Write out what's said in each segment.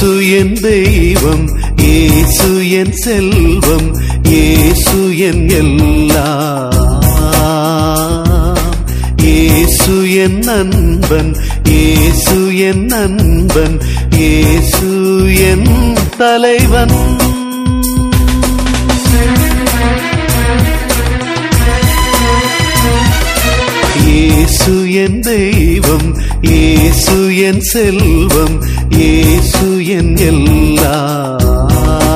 இயேசு என் தெய்வம் இயேசு என் செல்வம் இயேசு என் எல்லாம் இயேசு என் நண்பன் இயேசு என் நண்பன் இயேசு என் தலைவன் இயேசு என் தெய்வம் இயேசு என் செல்வம் இயேசு என் எல்லாம்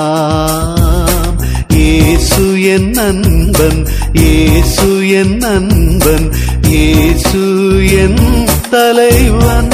இயேசு என் நண்பன் இயேசு என் நண்பன் இயேசு என் தலைவன்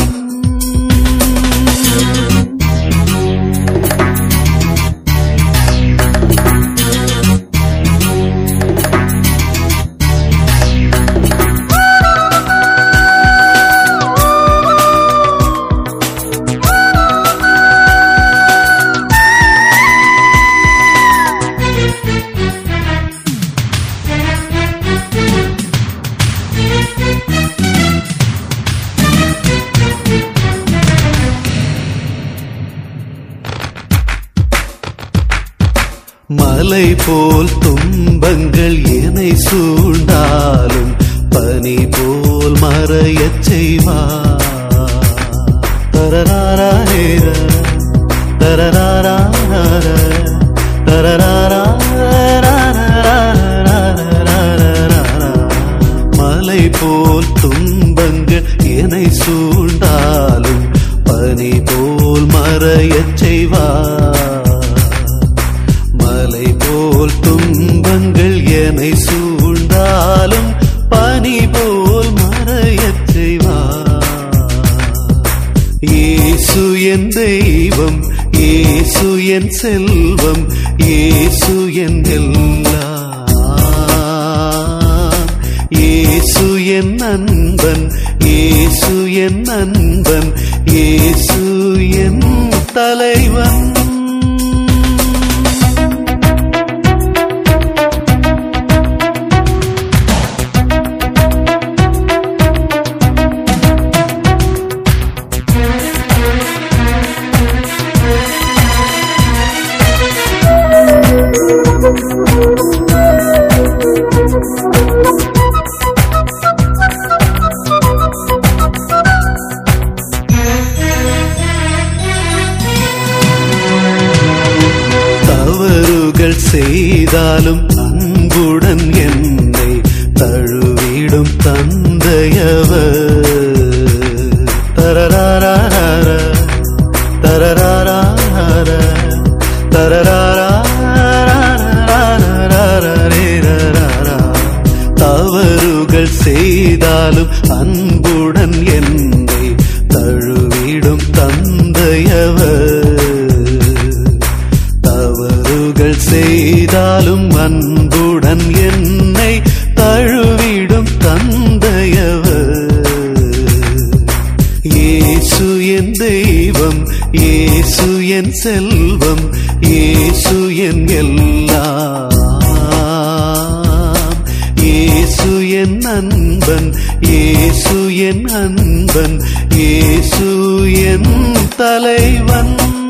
மலை போல் துன்பங்கள் என்னை சூழ்ந்தாலும் பனி போல் மறையச் செய்வார் தரராரேர தரராரேர மலை போல் துன்பங்கள் என்னை சூழ்ந்தாலும் பனி போல் மறையச் செய்வார் மலை போல் துன்பங்கள் என்னை சூழ்ந்தாலும் பனி போல் மறையச் செய்வார் இயேசு என் தெய்வம் இயேசு என் செல்வம் இயேசு என் எல்லாம் இயேசு என் நண்பன் இயேசு என் நண்பன் இயேசு என் தலைவன் தவறுகள் செய்தாலும் அன்புடன் என்னை தழுவிடும் தந்தையவர் தரராரார தரராரார தரராரேரரா தவறுகள் செய்தாலும் அன்புடன் என்னை தழுவிடும் தந்தையவர் தவறுகள் செய்தாலும் அன்புடன் என்னை தழுவிடும் தந்தையவர் இயேசு என் தெய்வம் இயேசு என் செல்வம் இயேசு என் எல்லாம் இயேசு என் நண்பன் இயேசு என் அன்பன் இயேசு என் தலைவன்